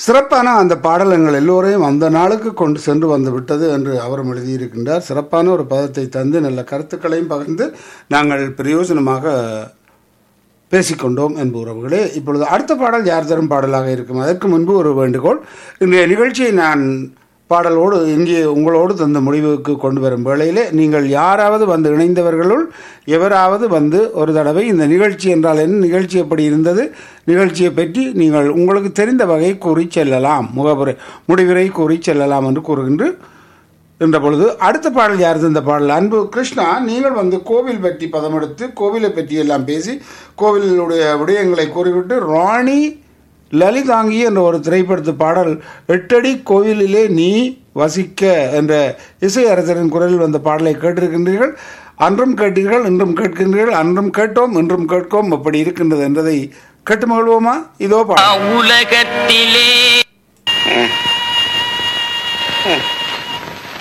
சிறப்பான அந்த பாடலங்கள் எல்லோரையும் அந்த நாளுக்கு கொண்டு சென்று வந்து விட்டது என்று அவரும் எழுதியிருக்கின்றார் சிறப்பான ஒரு பதத்தை தந்து நல்ல கருத்துக்களையும் பகிர்ந்து நாங்கள் பிரயோஜனமாக பேசிக்கொண்டோம் என்பவர்களே இப்பொழுது அடுத்த பாடல் யார் தரும் பாடலாக இருக்கும் அதற்கு முன்பு ஒரு வேண்டுகோள் இன்றைய நிகழ்ச்சியை நான் பாடலோடு இங்கே உங்களோடு தந்த முடிவுக்கு கொண்டு வரும் வேளையிலே நீங்கள் யாராவது வந்து இணைந்தவர்களுள் எவராவது வந்து ஒரு தடவை இந்த நிகழ்ச்சி என்றால் என்ன நிகழ்ச்சி எப்படி இருந்தது நிகழ்ச்சியை பற்றி நீங்கள் உங்களுக்கு தெரிந்த வகை கூறி செல்லலாம் முகபுரை முடிவுரை கூறி செல்லலாம் என்று கூறுகின்ற என்ற பொழுது அடுத்த பாடல் யார் இந்த பாடல் அன்பு கிருஷ்ணா நீங்கள் வந்து கோவில் பற்றி பதமெடுத்து கோவிலை பற்றி எல்லாம் பேசி கோவிலுடைய விடயங்களை கூறிவிட்டு ராணி லலிதாங்கி என்ற ஒரு திரைப்படத்து பாடல் எட்டடி கோவிலிலே நீ வசிக்க என்ற இசை அரசரின் குரலில் வந்த பாடலை கேட்டிருக்கின்றீர்கள் அன்றும் கேட்டீர்கள் இன்றும் கேட்கின்றீர்கள் அன்றும் கேட்டோம் இன்றும் கேட்கோம் அப்படி இருக்கின்றது என்றதை கேட்டு மகிழ்வோமா இதோ பாடல் உலகத்திலே ம்.